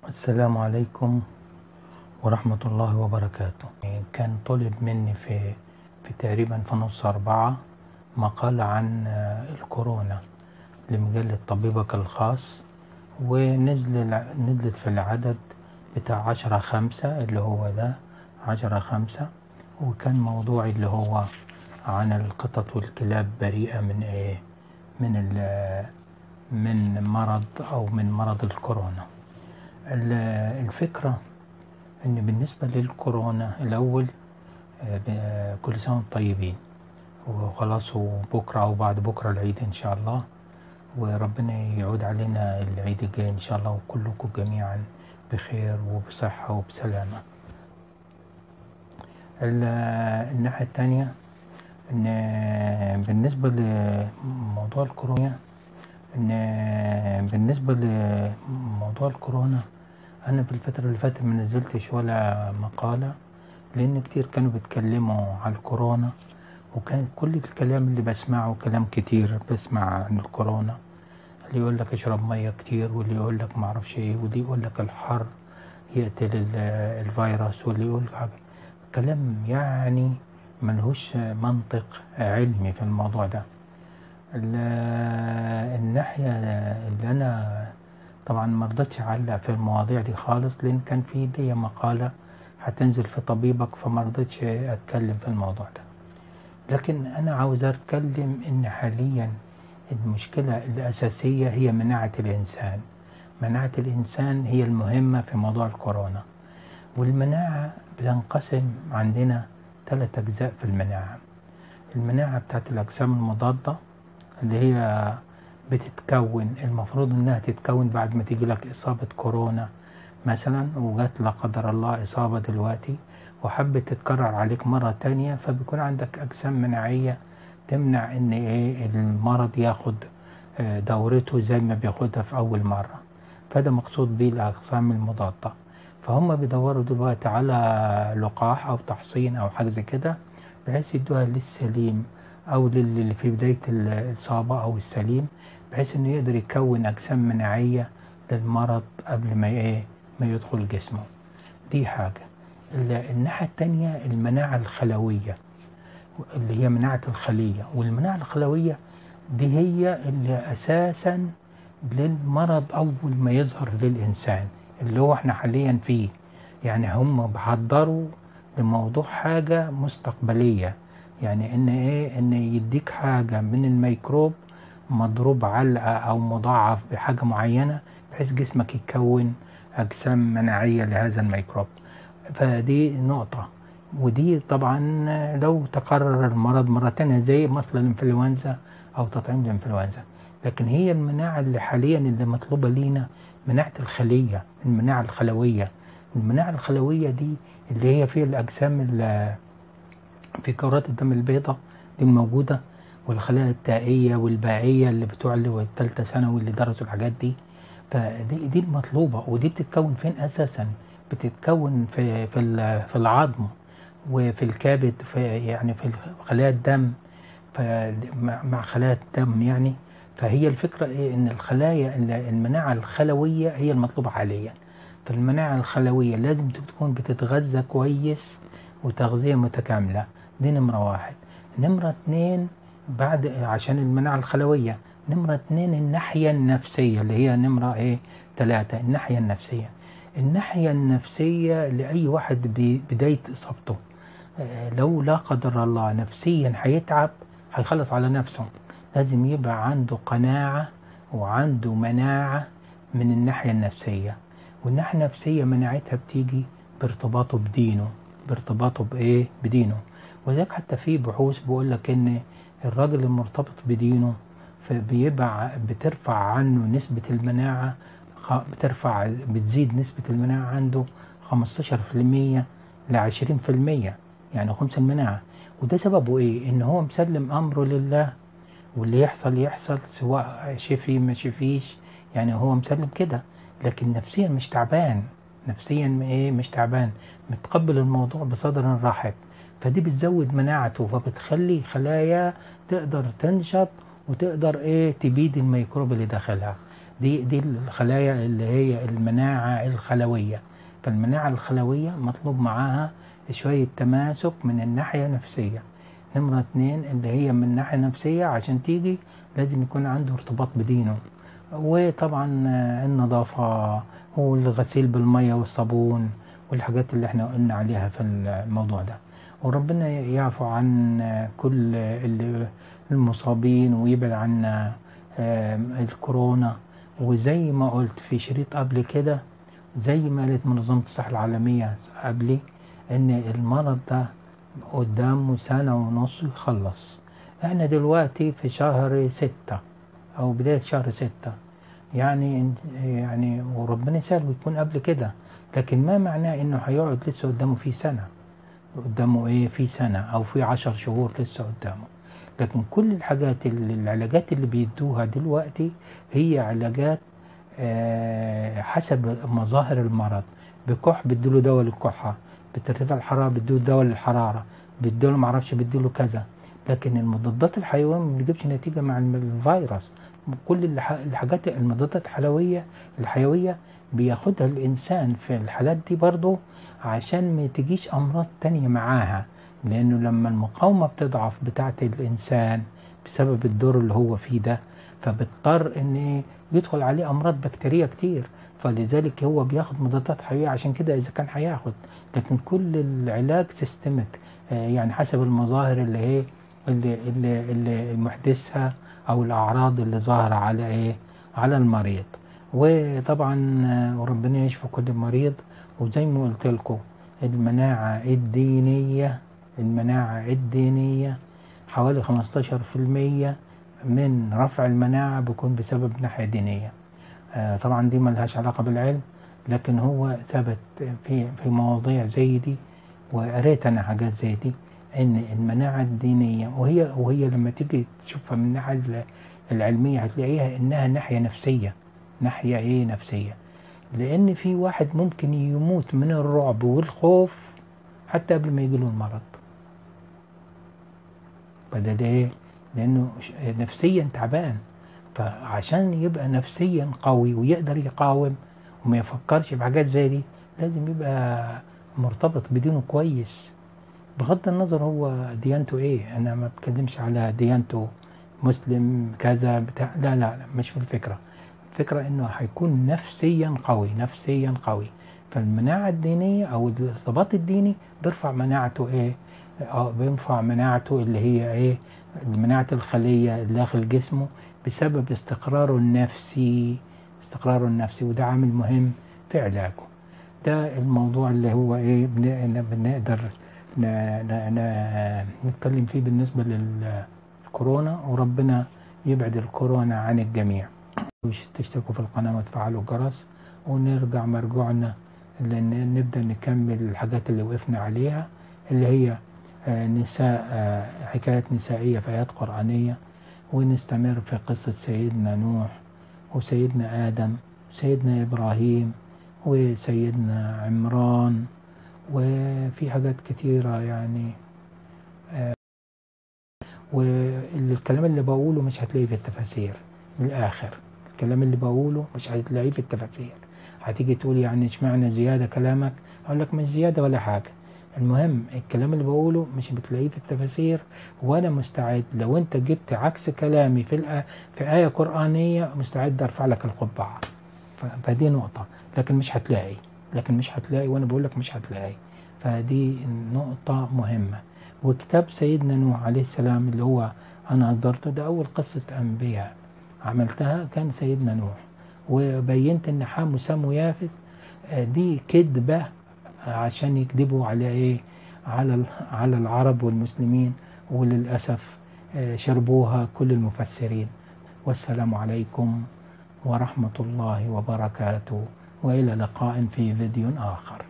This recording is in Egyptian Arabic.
السلام عليكم ورحمة الله وبركاته كان طلب مني في في تقريبا في نص أربعة مقالة عن آه، الكورونا لمجلة طبيبك الخاص ونزل نزلت في العدد بتاع عشرة خمسة اللي هو ده عشرة خمسة وكان موضوعي اللي هو عن القطط والكلاب بريئة من ايه من ال- من مرض او من مرض الكورونا ال- الفكرة ان بالنسبة للكورونا الاول آه، ب- كل سنة وانتم طيبين وخلاص وبكرة او بعد بكرة العيد ان شاء الله وربنا يعود علينا العيد الجاي ان شاء الله وكلكم جميعا بخير وبصحة وبسلامة ال- الناحية التانية ان بالنسبة لموضوع الكورونا ان بالنسبة لموضوع الكورونا انا في الفترة اللي فاتت ما نزلتش ولا مقالة لان كتير كانوا بيتكلموا على الكورونا وكان كل الكلام اللي بسمعه كلام كتير بسمع عن الكورونا اللي يقول لك اشرب ميه كتير واللي يقول لك ما اعرفش ايه واللي يقول لك الحر يقتل ال- الفيروس واللي يقول لك حاجة. كلام يعني ملهوش منطق علمي في الموضوع ده ال- الناحية اللي أنا طبعا ما رضيتش أعلق في المواضيع دي خالص لأن كان في دي مقالة هتنزل في طبيبك فما رضيتش أتكلم في الموضوع ده لكن أنا عاوز أتكلم إن حاليا المشكلة الأساسية هي مناعة الإنسان مناعة الإنسان هي المهمة في موضوع الكورونا والمناعة بتنقسم عندنا ثلاث أجزاء في المناعة المناعة بتاعت الأجسام المضادة اللي هي بتتكون المفروض إنها تتكون بعد ما تيجي لك إصابة كورونا مثلا وجات لا قدر الله إصابة دلوقتي وحبت تتكرر عليك مرة تانية فبيكون عندك أجسام مناعية تمنع إن إيه المرض ياخد آه، دورته زي ما بياخدها في أول مرة فده مقصود بيه الأجسام المضادة فهم بيدوروا دلوقتي على لقاح أو تحصين أو حاجة زي كده بحيث يدوها للسليم أو للي في بداية الإصابة أو السليم بحيث إنه يقدر يكون أجسام مناعية للمرض قبل ما إيه ما يدخل جسمه دي حاجة ال- الناحية التانية المناعة الخلوية اللي هي مناعة الخلية والمناعة الخلوية دي هي اللي أساسا للمرض أول ما يظهر للإنسان اللي هو احنا حاليا فيه يعني هم بيحضروا لموضوع حاجة مستقبلية يعني ان ايه ان يديك حاجة من الميكروب مضروب علقة او مضاعف بحاجة معينة بحيث جسمك يكون اجسام مناعية لهذا الميكروب فدي نقطة ودي طبعا لو تكرر المرض مرة تانية زي مثل الانفلونزا او تطعيم الانفلونزا لكن هي المناعة اللي حاليا اللي مطلوبة لينا مناعة الخلية المناعة الخلوية المناعة الخلوية دي اللي هي فيها الأجسام اللي في كرات الدم البيضاء دي الموجودة والخلايا التائية والبائية اللي بتوع اللي هو التالتة ثانوي اللي درسوا الحاجات دي فدي دي المطلوبة ودي بتتكون فين أساسا بتتكون في في ال- في العظم وفي الكبد في يعني في خلايا الدم ف- مع مع خلايا الدم يعني فهي الفكرة إيه إن الخلايا المناعة الخلوية هي المطلوبة حاليا فالمناعة الخلوية لازم تكون بتتغذى كويس وتغذية متكاملة دي نمرة واحد نمرة اتنين بعد عشان المناعة الخلوية نمرة اتنين الناحية النفسية اللي هي نمرة ايه تلاتة الناحية النفسية الناحية النفسية لأي واحد بداية إصابته آه، لو لا قدر الله نفسيا هيتعب هيخلص على نفسه لازم يبقى عنده قناعة وعنده مناعة من الناحية النفسية والناحية النفسية مناعتها بتيجي بارتباطه بدينه بارتباطه بإيه بدينه ولذلك حتى في بحوث بيقول لك إن الراجل المرتبط بدينه فبيبقى بترفع عنه نسبة المناعة خ- بترفع بتزيد نسبة المناعة عنده 15% ل 20% يعني خمس المناعة وده سببه ايه؟ ان هو مسلم امره لله واللي يحصل يحصل سواء شفي ما شفيش يعني هو مسلم كده لكن نفسيا مش تعبان نفسيا ايه مش تعبان متقبل الموضوع بصدر رحب فدي بتزود مناعته فبتخلي خلايا تقدر تنشط وتقدر ايه تبيد الميكروب اللي داخلها دي دي الخلايا اللي هي المناعة الخلوية فالمناعة الخلوية مطلوب معاها شوية تماسك من الناحية النفسية نمرة اتنين اللي هي من الناحية النفسية عشان تيجي لازم يكون عنده ارتباط بدينه وطبعا النظافة والغسيل بالمية والصابون والحاجات اللي احنا قلنا عليها في الموضوع ده وربنا يعفو عن كل المصابين ويبعد عنا الكورونا وزي ما قلت في شريط قبل كده زي ما قالت منظمة الصحة العالمية قبلي ان المرض ده قدامه سنة ونص يخلص احنا دلوقتي في شهر ستة او بداية شهر ستة يعني يعني وربنا يسهل ويكون قبل كده لكن ما معناه انه هيقعد لسه قدامه في سنة قدامه ايه في سنة او في عشر شهور لسه قدامه لكن كل الحاجات اللي العلاجات اللي بيدوها دلوقتي هي علاجات آه حسب مظاهر المرض بكح بيدوله دواء للكحة بترتفع الحرارة بيدوله دواء للحرارة بيدوله معرفش بيدوله كذا لكن المضادات الحيوية ما بتجيبش نتيجة مع الفيروس كل الحاجات المضادات الحيوية الحيوية بياخدها الإنسان في الحالات دي برضه عشان ما تجيش أمراض تانية معاها لأنه لما المقاومة بتضعف بتاعة الإنسان بسبب الدور اللي هو فيه ده فبيضطر إن يدخل عليه أمراض بكتيرية كتير فلذلك هو بياخد مضادات حيوية عشان كده إذا كان هياخد لكن كل العلاج سيستمك يعني حسب المظاهر اللي هي اللي, اللي, اللي محدثها أو الأعراض اللي ظاهرة على إيه على المريض وطبعا ربنا يشفي كل مريض وزي ما قلت لكم المناعة الدينية المناعة الدينية حوالي 15% من رفع المناعة بيكون بسبب ناحية دينية آه طبعا دي ملهاش علاقة بالعلم لكن هو ثبت في في مواضيع زي دي وقريت انا حاجات زي دي ان المناعة الدينية وهي وهي لما تيجي تشوفها من الناحية العلمية هتلاقيها انها ناحية نفسية ناحية ايه نفسية لان في واحد ممكن يموت من الرعب والخوف حتى قبل ما يجيله المرض فده ليه لانه نفسيا تعبان فعشان يبقى نفسيا قوي ويقدر يقاوم وما يفكرش في حاجات زي دي لازم يبقى مرتبط بدينه كويس بغض النظر هو ديانته ايه انا ما بتكلمش على ديانته مسلم كذا بتاع لا لا لا مش في الفكره الفكره انه هيكون نفسيا قوي نفسيا قوي فالمناعه الدينيه او الارتباط الديني بيرفع مناعته ايه اه بيرفع مناعته اللي هي ايه مناعه الخليه اللي داخل جسمه بسبب استقراره النفسي استقراره النفسي وده عامل مهم في علاجه ده الموضوع اللي هو ايه بنقدر نتكلم فيه بالنسبة للكورونا وربنا يبعد الكورونا عن الجميع تشتركوا في القناة وتفعلوا الجرس ونرجع مرجوعنا لأن نبدأ نكمل الحاجات اللي وقفنا عليها اللي هي نساء حكايات نسائية في آيات قرآنية ونستمر في قصة سيدنا نوح وسيدنا آدم وسيدنا إبراهيم وسيدنا عمران وفي حاجات كتيرة يعني آه والكلام اللي بقوله مش هتلاقيه في التفاسير من الآخر الكلام اللي بقوله مش هتلاقيه في التفاسير هتيجي تقول يعني اشمعنى زيادة كلامك أقول لك مش زيادة ولا حاجة المهم الكلام اللي بقوله مش بتلاقيه في التفاسير وانا مستعد لو انت جبت عكس كلامي في الآ... في آية قرآنية مستعد ارفع لك القبعة فدي نقطة لكن مش هتلاقي لكن مش هتلاقي وانا بقول لك مش هتلاقي فدي نقطة مهمة وكتاب سيدنا نوح عليه السلام اللي هو انا اصدرته ده اول قصة انبياء عملتها كان سيدنا نوح وبينت ان حام وسام ويافث دي كذبة عشان يكذبوا على ايه على على العرب والمسلمين وللاسف شربوها كل المفسرين والسلام عليكم ورحمة الله وبركاته وإلى لقاء في فيديو آخر